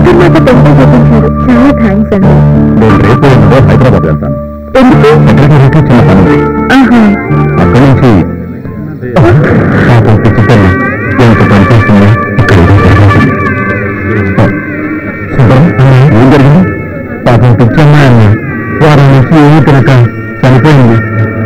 Jagannath temple చూపించారు చాలా thanks అండి నేను రేపు ఎన్నడో హైదరాబాద్ వెళ్తాను ఎందుకు సెక్రటరీకి చిన్న పని ఉంది ఆహా అక్కడి నుంచి పాపం పిచ్చి తల్లి ఎంత పని చేస్తుందో ఇక్కడ ఏదో జరుగుతుంది సుబ్బరం, ఏం జరిగింది పాపం పిచ్చి అమ్మాయి అన్న వారం నుంచి ఏమీ తినక చనిపోయింది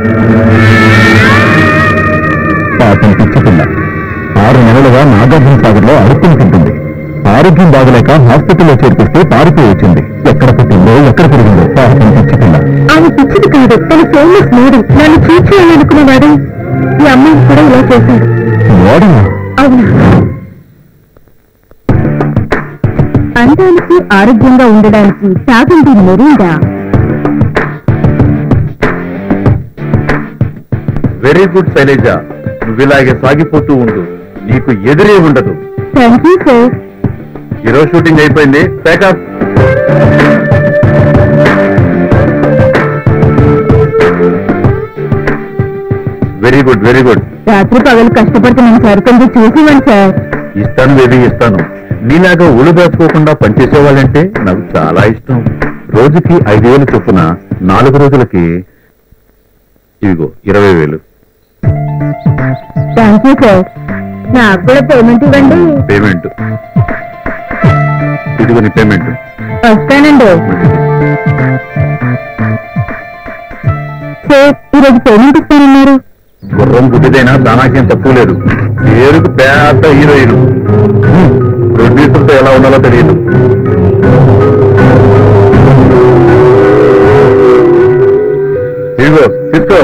పాపం పిచ్చి పిల్ల ఆరు నెలలుగా నాగార్జున సాగర్లో అడుక్కుని తింటుంది ఆరోగ్యం బాగలేక హాస్పిటల్లో చేర్పిస్తే పారిపోయి వచ్చింది ఎక్కడ పుట్టిందో ఎక్కడ పెరిగిందో పాపం పిచ్చి పిల్ల ఆమె పిచ్చిది కాదు తన ఫేమస్ మోడల్ నన్ను చీట్ చేయాలనుకునేవాడు ఈ అమ్మాయిని కూడా ఇలా చేశాడు వాడినా అవునా అందానికి ఆరోగ్యంగా ఉండడానికి తాగండి మెరిండా వెరీ గుడ్ శైలేజ నువ్వు ఇలాగే సాగిపోతూ ఉండు నీకు ఎదురే ఉండదు థ్యాంక్ యూ సార్ ఈరోజు షూటింగ్ అయిపోయింది pack up very good very good రాత్రి పగలు కష్టపడుతున్నాను సార్ కొంచెం చూసివ్వండి సార్ ఇస్తాను బేబీ ఇస్తాను నీలాగా ఒళ్ళు దాచుకోకుండా పనిచేసేవాళ్ళంటే నాకు చాలా ఇష్టం రోజుకి ఐదు వేలు చొప్పున నాలుగు రోజులకి ఇదిగో ఇరవై వేలు థ్యాంక్ యూ సార్ నాకు కూడా పేమెంట్ ఇవ్వండి పేమెంట్ ఇదిగో నీ పేమెంట్ వస్తానండి సార్ ఈరోజు పేమెంట్ ఇస్తానన్నారు గుర్రం గుడ్డిదైనా దానాకేం తక్కువ లేదు పేరుకు పెద్ద హీరోయిన్ ప్రొడ్యూసర్తో ఎలా ఉండాలో తెలియదు ఇదిగో తీసుకో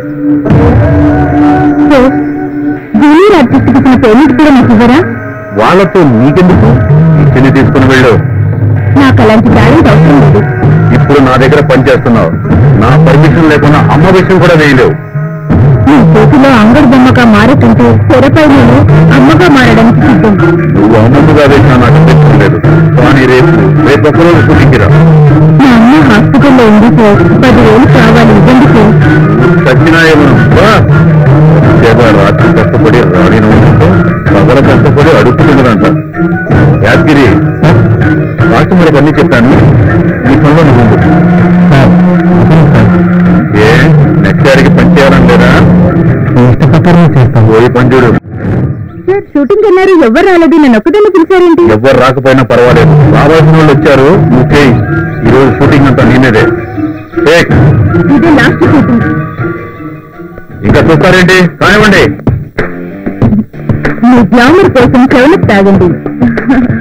సార్ జూనియర్ ఆర్టిస్ట్ ఇచ్చిన పేమెంట్ కూడా నాకు ఇవ్వరా వాళ్ళతో నీకెందుకు ఇచ్చింది తీసుకుని వెళ్ళు నాకు అలాంటి టాలెంట్ అవసరం లేదు ఇప్పుడు నా దగ్గర పని చేస్తున్నావు నా పర్మిషన్ లేకుండా అమ్మ విషయం కూడా వేయలేవు మీ చేతిలో అంగడి బొమ్మగా మారుతుంటే తెరపై నేను అమ్మగా మారడానికి సిద్ధం నువ్వు అమ్మగా వేసినా నాకు ఇష్టం లేదు కానీ రేపు రేపు ఒక్కరోజు షూటింగ్కి రా మా అమ్మ హాస్పిటల్లో ఉంది సార్ పదివేలు కావాలి ఇవ్వండి సార్ సత్యనారాయణ రాత్రి కష్టపడి రాడిన ఉంటే పగల కష్టపడి అడుగుతుందంట యాదగిరి రాష్ట్రం అన్ని చెప్పాను నీ పనిలో నువ్వు ఉండు. ఏ నెక్స్ట్ ఇయర్కి పని చేయాలని లేదా పోయి పని చూడు సార్ షూటింగ్ అన్నారు ఎవరు రాలేదు నన్ను ఒక్కదాన్ని పిలిచారేంటి ఎవ్వరు రాకపోయినా పర్వాలేదు రావాల్సిన వాళ్ళు వచ్చారు నువ్వు చేయి ఈ రోజు షూటింగ్ అంతా నేనేదే టేక్. ఇదే లాస్ట్ షూటింగ్ ఇంకా చూస్తారేంటి కానివ్వండి మీ గ్లామర్ కోసం చెవులకు తాగండి